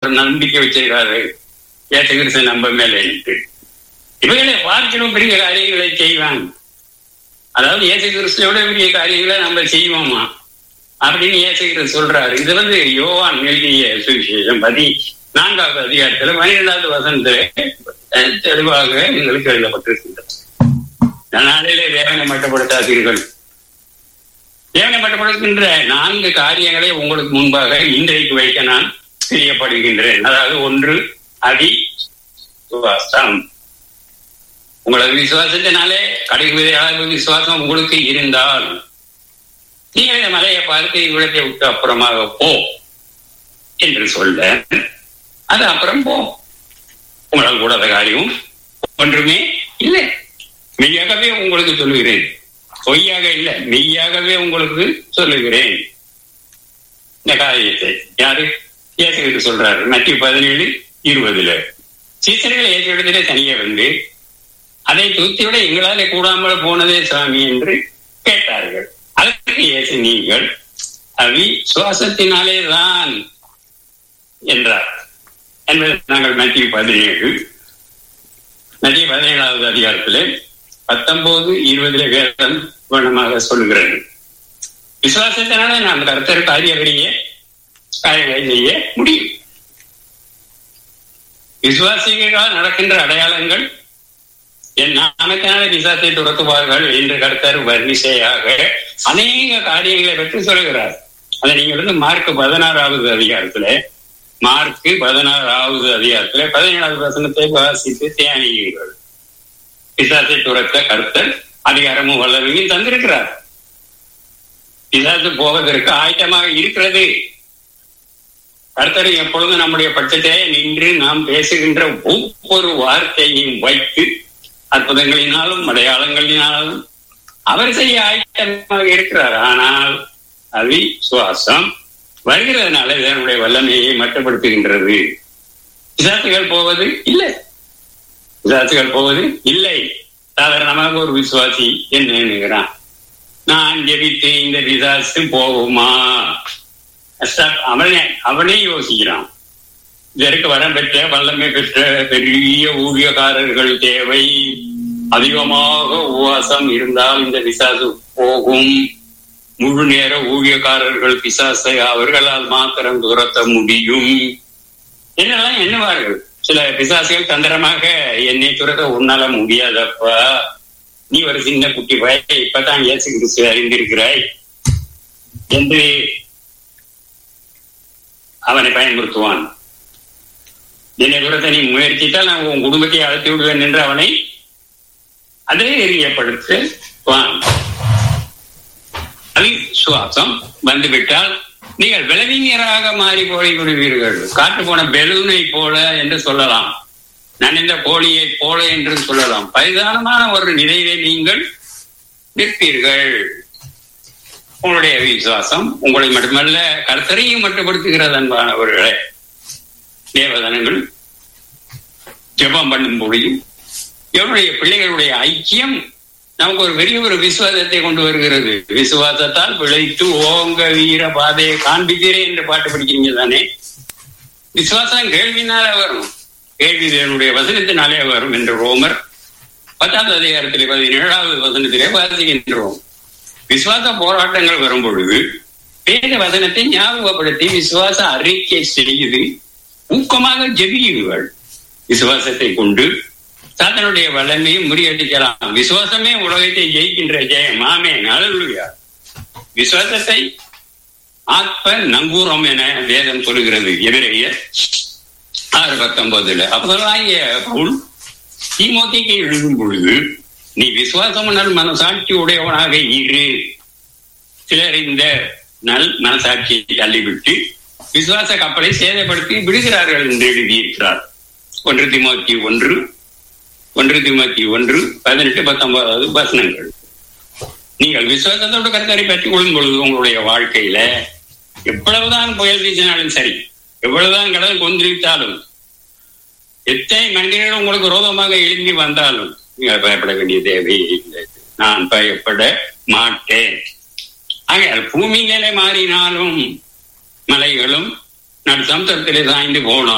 நம்பிக்கை வச்சிருக்காரு ஏசு கிறிஸ்து நம்ப மேலே இவைகளை பார்க்கணும் பெரிய காரியங்களை செய்வான் அதாவது இயேசு கிறிஸ்துவோட பெரிய காரியங்களை நம்ம செய்வோமா அப்படின்னு இயேசு கிறிஸ்து சொல்றாரு இது வந்து யோவான் எழுதிய சுவிசேஷம் பதி நான்காவது அதிகாரத்துல பன்னிரெண்டாவது வசனத்துல தெளிவாக எங்களுக்கு எழுதப்பட்டிருக்கின்றது நாளிலே வேதனை மட்டுப்படுத்தாதீர்கள் வேதனை மட்டுப்படுத்துகின்ற நான்கு காரியங்களை உங்களுக்கு முன்பாக இன்றைக்கு வைக்க நான் தெரியப்படுகின்றேன் அதாவது ஒன்று அடி சுவாசம் உங்களது விசுவாசத்தினாலே கடைசி அளவு விசுவாசம் உங்களுக்கு இருந்தால் நீங்கள் இந்த மலையை பார்த்து இவ்விடத்தை விட்டு அப்புறமாக போ என்று சொல்ல அது அப்புறம் போ உங்களால் கூடாத காரியம் ஒன்றுமே இல்லை மெய்யாகவே உங்களுக்கு சொல்லுகிறேன் பொய்யாக இல்லை மெய்யாகவே உங்களுக்கு சொல்லுகிறேன் இந்த காரியத்தை யாரு ஏசுகிட்டு சொல்றாரு நட்டி பதினேழு இருபதுல சீசர்களை ஏற்ற இடத்திலே தனியே வந்து அதை தூத்திவிட எங்களாலே கூடாமல் போனதே சுவாமி என்று கேட்டார்கள் அதற்கு இயேசு நீங்கள் அவி சுவாசத்தினாலே தான் என்றார் என்பதை நாங்கள் மத்திய பதினேழு மத்திய பதினேழாவது அதிகாரத்திலே பத்தொன்பது இருபதுல வேதம் வண்ணமாக சொல்லுகிறது விசுவாசத்தினாலே நாம் கருத்தர் காரியவரிய காரியங்களை செய்ய முடியும் விசுவாசிகளால் நடக்கின்ற அடையாளங்கள் என் நாமத்தினால விசாத்தை துரத்துவார்கள் என்று கருத்தர் வர்ணிசையாக அநேக காரியங்களை பற்றி சொல்கிறார் அதை நீங்கள் வந்து மார்க் பதினாறாவது அதிகாரத்துல மார்க் பதினாறாவது அதிகாரத்துல பதினேழாவது வசனத்தை வாசித்து தியானியுங்கள் பிசாசை துரத்த கருத்தர் அதிகாரமும் வல்லமையும் தந்திருக்கிறார் பிசாசு போவதற்கு ஆயத்தமாக இருக்கிறது கர்த்தர் எப்பொழுதும் நம்முடைய பட்சத்தை நின்று நாம் பேசுகின்ற ஒவ்வொரு வார்த்தையையும் வைத்து அற்புதங்களினாலும் அடையாளங்களினாலும் அவர் செய்ய ஆயத்தமாக இருக்கிறார் ஆனால் அது சுவாசம் வருகிறதுனால இதனுடைய வல்லமையை மட்டுப்படுத்துகின்றது பிசாசுகள் போவது இல்லை பிசாசுகள் போவது இல்லை சாதாரணமாக ஒரு விசுவாசி என்ன நினைக்கிறான் நான் ஜெபித்து இந்த பிசாசு போகுமா அவனே அவனே யோசிக்கிறான் இதற்கு வரம் பெற்ற வல்லமை பெற்ற பெரிய ஊழியக்காரர்கள் தேவை அதிகமாக உபவாசம் இருந்தால் இந்த பிசாசு போகும் முழு நேர ஊழியக்காரர்கள் பிசாசை அவர்களால் மாத்திரம் துரத்த முடியும் என்னெல்லாம் எண்ணுவார்கள் சில பிசாசுகள் தந்திரமாக என்னை துரத்த உன்னால முடியாதப்பா நீ ஒரு சின்ன குட்டி வய இப்பதான் இயேசு கிறிஸ்து அறிந்திருக்கிறாய் என்று அவனை பயன்படுத்துவான் என்னை துரத்த நீ முயற்சித்தால் நான் உன் குடும்பத்தை அழைத்து விடுவேன் என்று அவனை அதே எரியப்படுத்துவான் சுவாசம் வந்துவிட்டால் நீங்கள் விளைவிஞராக மாறி போய் விடுவீர்கள் காட்டு போன பெலூனை போல என்று சொல்லலாம் நனைந்த கோழியை போல என்று சொல்லலாம் பரிதானமான ஒரு நிலையிலே நீங்கள் நிற்பீர்கள் உங்களுடைய விசுவாசம் உங்களை மட்டுமல்ல கர்த்தரையும் மட்டுப்படுத்துகிறது அன்பானவர்களே தேவதனங்கள் ஜெபம் பண்ணும் பொழுது எவருடைய பிள்ளைகளுடைய ஐக்கியம் நமக்கு ஒரு பெரிய ஒரு விசுவாசத்தை கொண்டு வருகிறது விசுவாசத்தால் பிழைத்து ஓங்க வீர பாதையை காண்பிக்கிறேன் என்று பாட்டு படிக்கிறீங்க தானே விசுவாசம் கேள்வினால வரும் கேள்வி என்னுடைய வசனத்தினாலே வரும் என்று ரோமர் பத்தாவது அதிகாரத்திலே பதினேழாவது வசனத்திலே வாசிக்கின்றோம் விசுவாச போராட்டங்கள் வரும் பொழுது வேத வசனத்தை ஞாபகப்படுத்தி விசுவாச அறிக்கை செய்து ஊக்கமாக ஜெபியுங்கள் விசுவாசத்தை கொண்டு சாத்தனுடைய வல்லமையை முறியடிக்கலாம் விசுவாசமே உலகத்தை ஜெயிக்கின்ற ஜெயம் ஆமே நலலுயா விசுவாசத்தை ஆத்ம நங்கூரம் என வேதம் சொல்லுகிறது எதிரைய ஆறு பத்தொன்பதுல அப்பதாகிய பவுல் தீமோத்திக்கு எழுதும் பொழுது நீ விசுவாசம் நல் மனசாட்சி உடையவனாக இரு சிலர் இந்த நல் மனசாட்சியை தள்ளிவிட்டு விசுவாச கப்பலை சேதப்படுத்தி விடுகிறார்கள் என்று எழுதியிருக்கிறார் ஒன்று திமுத்தி ஒன்று ஒன்று திமுத்தி ஒன்று பதினெட்டு பத்தொன்பதாவது வசனங்கள் நீங்கள் விசுவாசத்தோடு கருத்தரை பெற்றுக் கொள்ளும் பொழுது உங்களுடைய வாழ்க்கையில எவ்வளவுதான் புயல் வீசினாலும் சரி எவ்வளவுதான் கடல் கொந்திருத்தாலும் எத்தனை மனிதர்கள் உங்களுக்கு ரோதமாக எழும்பி வந்தாலும் நீங்கள் பயப்பட வேண்டிய தேவையே இல்லை நான் பயப்பட மாட்டேன் ஆகையால் பூமியிலே மாறினாலும் மலைகளும் நான் சமுத்திரத்திலே சாய்ந்து போனாலும்